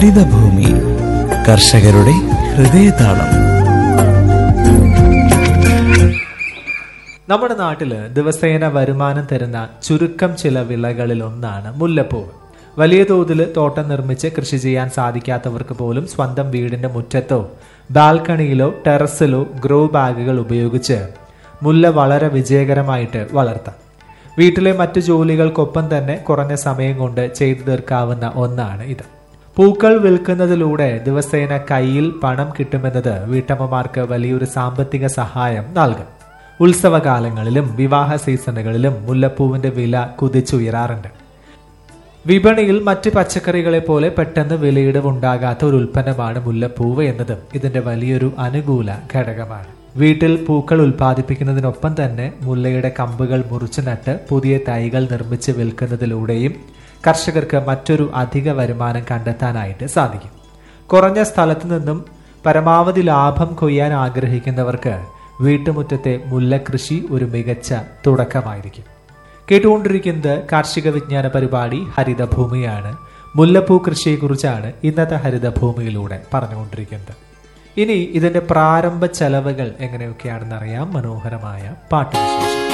ഹരിതഭൂമി കർഷകരുടെ ഹൃദയതാളം നമ്മുടെ നാട്ടില് ദിവസേന വരുമാനം തരുന്ന ചുരുക്കം ചില വിളകളിൽ ഒന്നാണ് മുല്ലപ്പൂവ് വലിയ തോതിൽ തോട്ടം നിർമ്മിച്ച് കൃഷി ചെയ്യാൻ സാധിക്കാത്തവർക്ക് പോലും സ്വന്തം വീടിന്റെ മുറ്റത്തോ ബാൽക്കണിയിലോ ടെറസിലോ ഗ്രോ ബാഗുകൾ ഉപയോഗിച്ച് മുല്ല വളരെ വിജയകരമായിട്ട് വളർത്താം വീട്ടിലെ മറ്റു ജോലികൾക്കൊപ്പം തന്നെ കുറഞ്ഞ സമയം കൊണ്ട് ചെയ്തു തീർക്കാവുന്ന ഒന്നാണ് ഇത് പൂക്കൾ വിൽക്കുന്നതിലൂടെ ദിവസേന കയ്യിൽ പണം കിട്ടുമെന്നത് വീട്ടമ്മമാർക്ക് വലിയൊരു സാമ്പത്തിക സഹായം നൽകും ഉത്സവകാലങ്ങളിലും വിവാഹ സീസണുകളിലും മുല്ലപ്പൂവിന്റെ വില കുതിച്ചുയരാറുണ്ട് വിപണിയിൽ മറ്റ് പച്ചക്കറികളെ പോലെ പെട്ടെന്ന് വിലയിടിവ് ഉണ്ടാകാത്ത ഒരു ഉൽപ്പന്നമാണ് മുല്ലപ്പൂവ് എന്നതും ഇതിന്റെ വലിയൊരു അനുകൂല ഘടകമാണ് വീട്ടിൽ പൂക്കൾ ഉൽപ്പാദിപ്പിക്കുന്നതിനൊപ്പം തന്നെ മുല്ലയുടെ കമ്പുകൾ മുറിച്ചു നട്ട് പുതിയ തൈകൾ നിർമ്മിച്ച് വിൽക്കുന്നതിലൂടെയും കർഷകർക്ക് മറ്റൊരു അധിക വരുമാനം കണ്ടെത്താനായിട്ട് സാധിക്കും കുറഞ്ഞ സ്ഥലത്തു നിന്നും പരമാവധി ലാഭം കൊയ്യാൻ ആഗ്രഹിക്കുന്നവർക്ക് വീട്ടുമുറ്റത്തെ മുല്ലകൃഷി ഒരു മികച്ച തുടക്കമായിരിക്കും കേട്ടുകൊണ്ടിരിക്കുന്നത് കാർഷിക വിജ്ഞാന പരിപാടി ഹരിതഭൂമിയാണ് മുല്ലപ്പൂ കൃഷിയെക്കുറിച്ചാണ് ഇന്നത്തെ ഹരിതഭൂമിയിലൂടെ പറഞ്ഞുകൊണ്ടിരിക്കുന്നത് ഇനി ഇതിന്റെ പ്രാരംഭ ചെലവുകൾ എങ്ങനെയൊക്കെയാണെന്ന് അറിയാം മനോഹരമായ പാട്ടുവിശേഷം